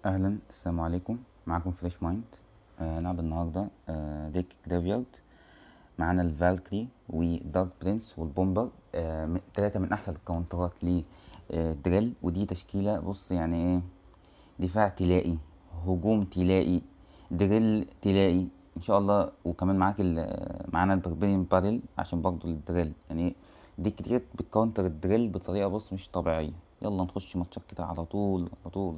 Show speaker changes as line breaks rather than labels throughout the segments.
اهلا السلام عليكم معاكم فريش مايند آه نلعب النهارده آه ديك جرافيارد معانا الفالكري ودارك برنس والبومبر آه م- تلاتة من احسن الكونترات لدريل ودي تشكيلة بص يعني ايه دفاع تلائي هجوم تلائي دريل تلائي ان شاء الله وكمان معاك ال- معانا البربرين باريل عشان برضو الدريل يعني دي كتير بتكونتر الدريل بطريقة بص مش طبيعية يلا نخش ماتشات كده على طول على طول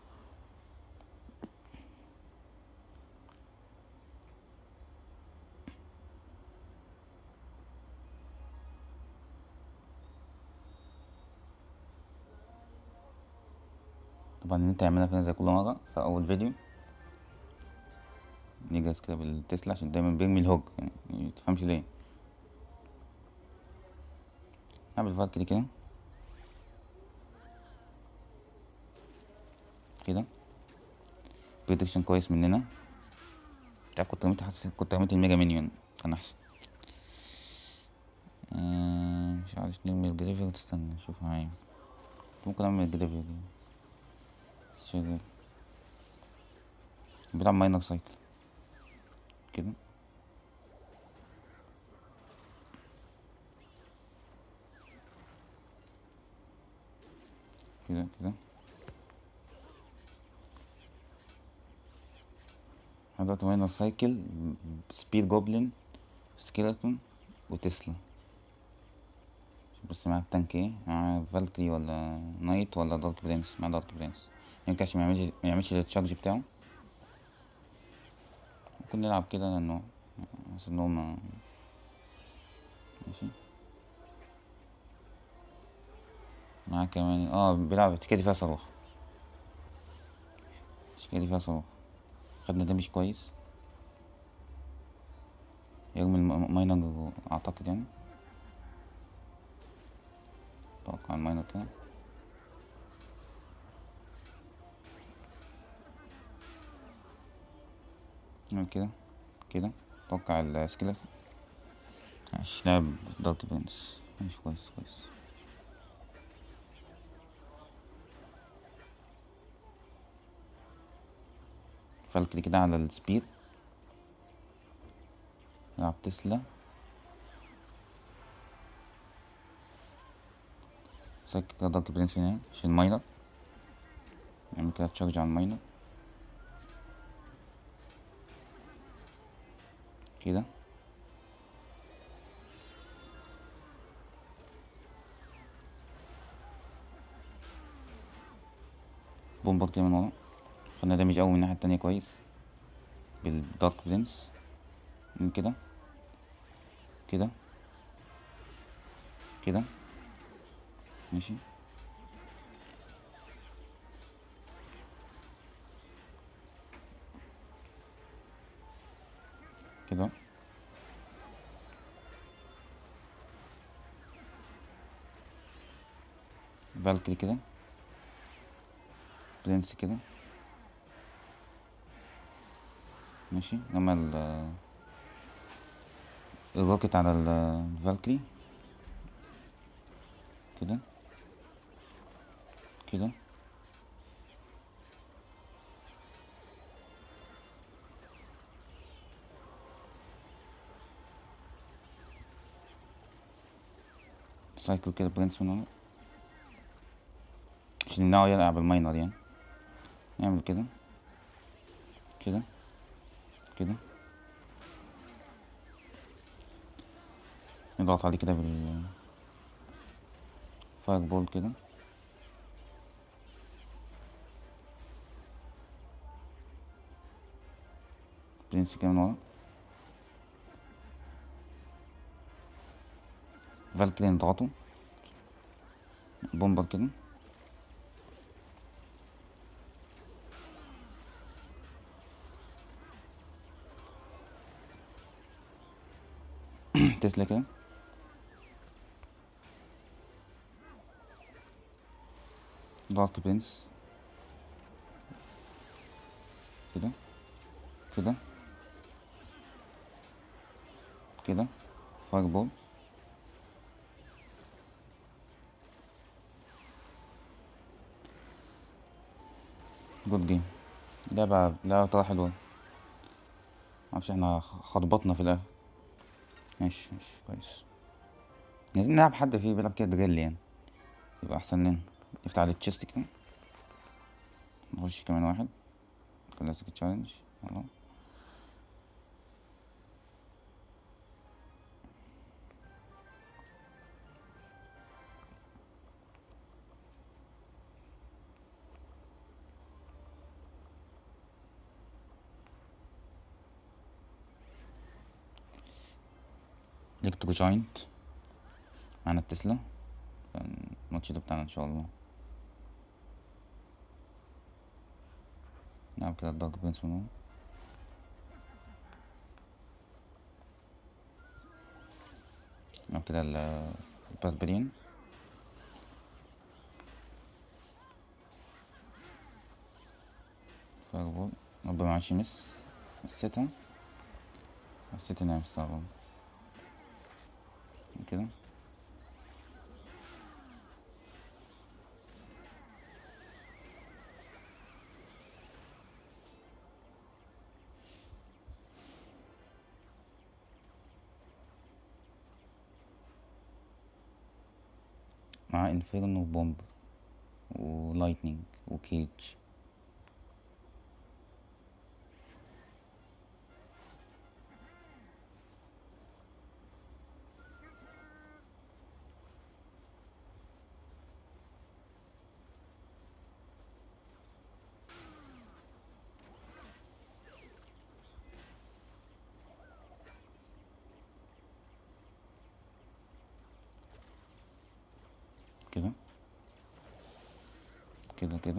طبعا ان انت تعملها فينا زي كل مرة في اول فيديو نجهز كده بالتسلا عشان دايما بيرمي الهوج يعني متفهمش ليه نعمل الفالكري كده كده بريدكشن كويس مننا تعرف كنت رميت حاسس كنت رميت الميجا مينيون كان احسن آه مش عارف نرمي الجريفير تستنى نشوف معايا ممكن اعمل الجريفير دي شغال بيلعب ماينر سايكل كده كده كده هذا ماينر سايكل سبيد جوبلin سكيلتون وتسلا شوف بس معاه التانك ايه معاه فالكري ولا نايت ولا دارك برنس معاه دارك برنس يمكن عشان ميعملش ميعملش التشارج بتاعه ممكن نلعب كده لانه حاسس ان هو ما ماشي معاه كمان اه بيلعب التكيه دي فيها صاروخ التكيه دي فيها صاروخ خدنا ده مش كويس يرمي الماينر اعتقد يعني اتوقع الماينر كده نعمل كده كده اتوقع السكيلت ماشي لعب دارك بينس ماشي كويس كويس فالكري كده على السبيد نلعب تسلا سايك كده دارك برنس هنا عشان الماينر نعمل كده تشارج على الماينر كده بومبر كده من ورا خدنا دامج اوي من الناحية التانية كويس بالدارك برنس من كده كده كده ماشي كده فالكري كده برنس كده ماشي لما ال الروكت على ال- الفالكري كده كده سايكل كده برنس من ورا عشان نمنعه يلعب الماينر يعني نعمل كده كده كده نضغط عليه كده بال فاير بول كده برنس كده من ورا فالكري نضغطه بومبر كده تسلا كده دارك برنس كده كده كده فاير بول جود جيم لعبة لعبة طريقة حلوة معرفش احنا خ- خربطنا في الاخر ماشي ماشي كويس عايزين نلعب حد فيه بيلعب كده دريل يعني يبقى احسن لنا نفتح على التشيست كده نخش كمان واحد كلاسيك تشالنج يلا الكترو جاينت معانا التسلا الماتش ده بتاعنا ان شاء الله نلعب كده الدارك برنس منهم نلعب كده ال- البربرين فايربول ربنا معاش يمس مسيتها حسيت انها مستغرب كده مع انفيرنو بومب ولايتنينج وكيج كده كده كده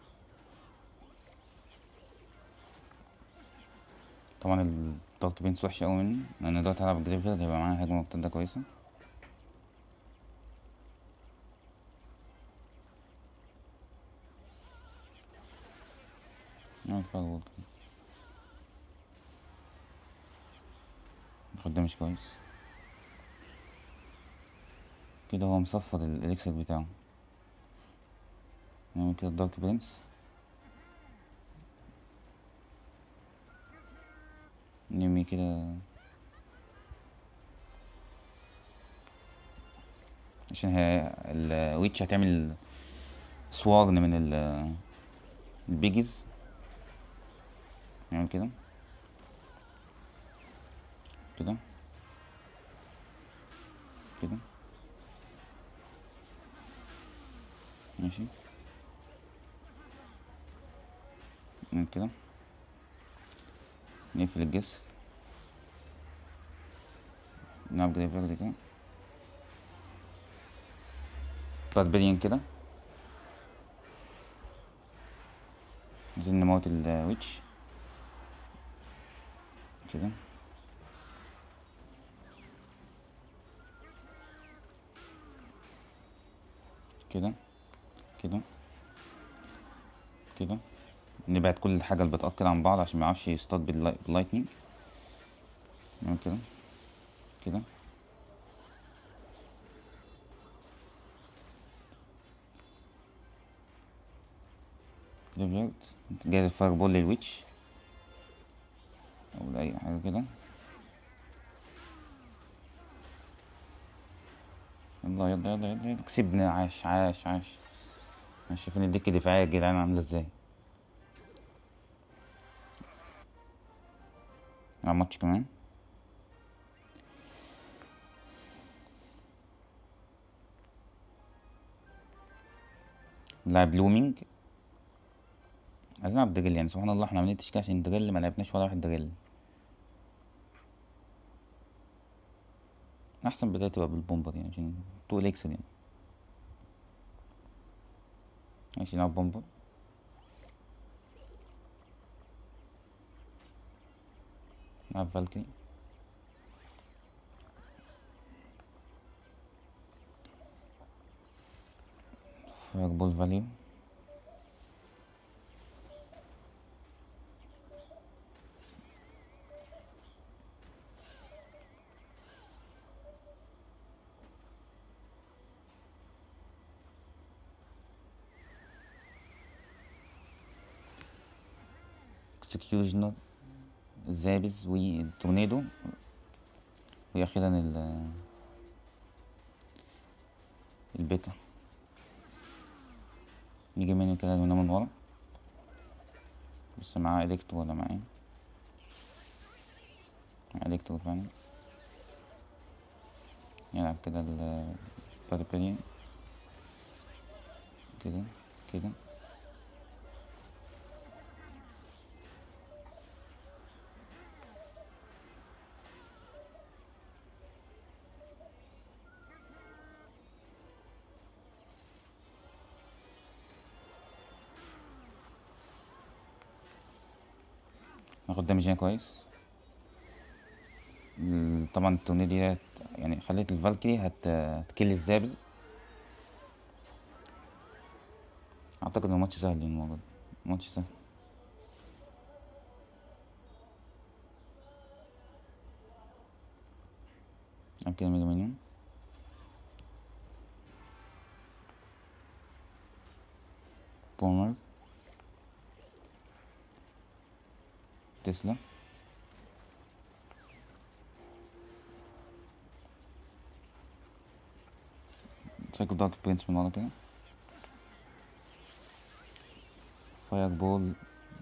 طبعا الدارك بينس وحش اوي مني لان دلوقتي هلعب جريفيرد هيبقى معايا هجمة مرتدة كويسة نعمل فايربول كده الخد ده مش كويس كده هو مصفر الاليكسير بتاعه نعمل كده الدارك برنس نرمي كده عشان هي الويتش هتعمل سوارن من ال البيجز نعمل كده كده كده ماشي نعمل كده نقفل الجسر نلعب جريفيرد كده باربريان كده عايزين نموت الويتش كده كده كده كده نبعد كل الحاجة اللي بتقف كده عن بعض عشان ميعرفش يصطاد باللاي- باللايتنينج نعمل كده كده جريفيرد جايز الفاير بول للويتش او لأي حاجة كده يلا يلا يلا يلا يلا كسبنا عاش عاش عاش ماشي شايفين الدكة الدفاعية يا جدعان عاملة ازاي نلعب ماتش كمان نلعب لومينج عايزين نلعب دريل يعني سبحان الله احنا عاملين تشكيلة عشان دريل ما لعبناش ولا واحد دريل احسن بداية تبقى بالبومبر يعني عشان تو اليكسر يعني ماشي نلعب بومبر نلعب فالكري فاير بول فاليو اكسكيوجنر الزابز والتورنيدو واخيرا ال البيكا نيجي مني كده من من ورا بس معاه الكترو ولا معاه ايه معاه الكترو فعلا يلعب كده الباربرين كده كده ناخد دامج هنا كويس ال- طبعا التورنيو دي يعني خليت الفالكري هت هتكل الزابز اعتقد انه ماتش سهل يعني الموضوع ده. ماتش سهل ألعب كده ميجا مليون بومر تسلا سايكو دارك برنس من ورا كده فاير بول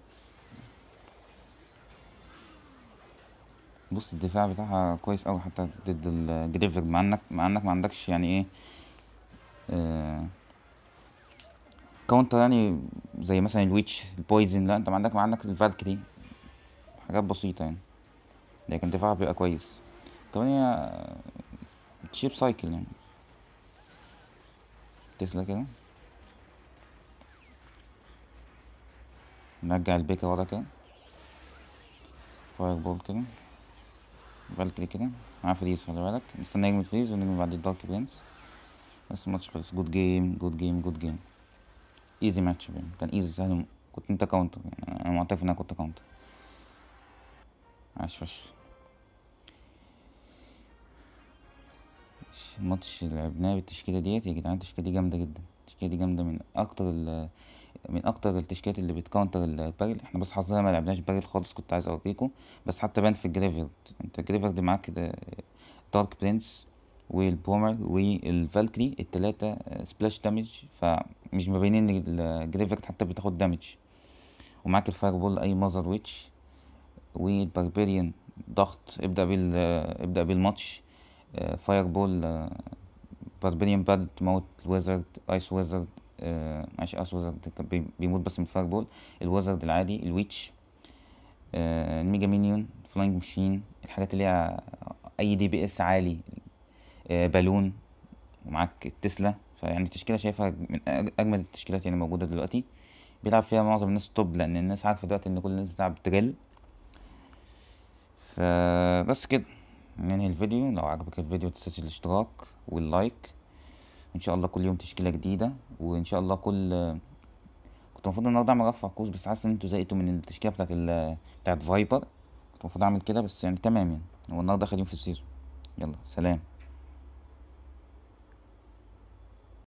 بص الدفاع بتاعها كويس اوي حتى ضد الجريفر مع انك مع انك ما عندكش يعني ايه آه كاونتر يعني زي مثلا الويتش البويزن لا انت ما عندك ما عندك الفالكري حاجات بسيطة يعني لكن دفاعها بيبقى كويس كمان هي تشيب سايكل يعني تسلا كده نرجع البيكا ورا كده فاير بول كده فالكري كده مع فريز خلي بالك نستنى نجم فريز ونجم بعد الدارك برنس بس الماتش خلص جود جيم جود جيم جود جيم ايزي ماتش يعني كان ايزي سهل كنت انت كاونتر يعني انا معترف ان انا كنت كاونتر عاش فشخ الماتش اللي لعبناه بالتشكيلة ديت يا جدعان التشكيلة دي جامدة جدا التشكيلة دي جامدة من أكتر ال من أكتر التشكيلات اللي بتكونتر البارل احنا بس حظنا ما لعبناش بارل خالص كنت عايز أوريكم بس حتى بان في الجريفيرد انت الجريفيرد معاك كده دارك برنس والبومر والفالكري التلاتة سبلاش دامج فمش مبينين ان الجريفيرد حتى بتاخد دامج ومعاك الفاير بول أي مازر ويتش والباربيريان ضغط ابدأ بال ابدأ بالماتش فاير بول باربيريان باد تموت الويزرد ايس ويزرد معلش ايس ويزرد بيموت بس من الفاير بول الويزرد العادي الويتش آه، الميجا مينيون فلاينج ماشين الحاجات اللي هي اي دي بي اس عالي آه، بالون ومعاك التسلا فيعني التشكيله شايفها من أج- اجمل التشكيلات يعني موجوده دلوقتي بيلعب فيها معظم الناس توب لان الناس عارفه دلوقتي ان كل الناس بتلعب تريل فبس كده ننهي الفيديو لو عجبك الفيديو متنساش الاشتراك واللايك ان شاء الله كل يوم تشكيله جديده وان شاء الله كل كنت المفروض النهارده اعمل رفع كوز بس حاسس ان انتوا زهقتوا من التشكيله بتاعت ال... بتاعت فايبر كنت المفروض اعمل كده بس يعني تمام يعني هو النهارده اخر يوم في السيزون يلا سلام